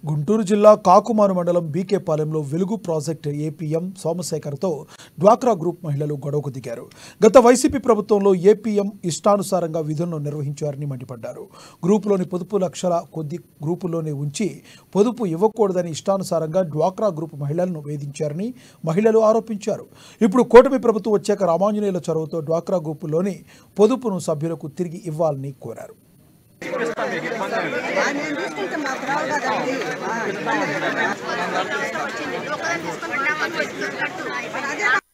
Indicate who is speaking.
Speaker 1: గుంటూరు జిల్లా కాకుమాను మండలం బీకేపాలెంలో వెలుగు ప్రాజెక్టు ఏపీఎం సోమశేఖర్తో డ్వాక్రా గ్రూప్ మహిళలు గొడవకు దిగారు గత వైసీపీ ప్రభుత్వంలో ఏపీఎం ఇష్టానుసారంగా విధులను నిర్వహించారని మండిపడ్డారు గ్రూపులోని పొదుపు లక్షల కొద్ది గ్రూపులోనే ఉంచి పొదుపు ఇవ్వకూడదని ఇష్టానుసారంగా డ్వాక్రా గ్రూప్ మహిళలను వేధించారని మహిళలు ఆరోపించారు ఇప్పుడు కూటమి ప్రభుత్వం వచ్చాక రామాంజనేయుల చొరవతో డ్వాక్రా గ్రూపులోని పొదుపును సభ్యులకు తిరిగి ఇవ్వాలని కోరారు
Speaker 2: నేను తీసుకుంటే మాకు రావు కదండి ఆ, ఇబ్బంది. మరి అదే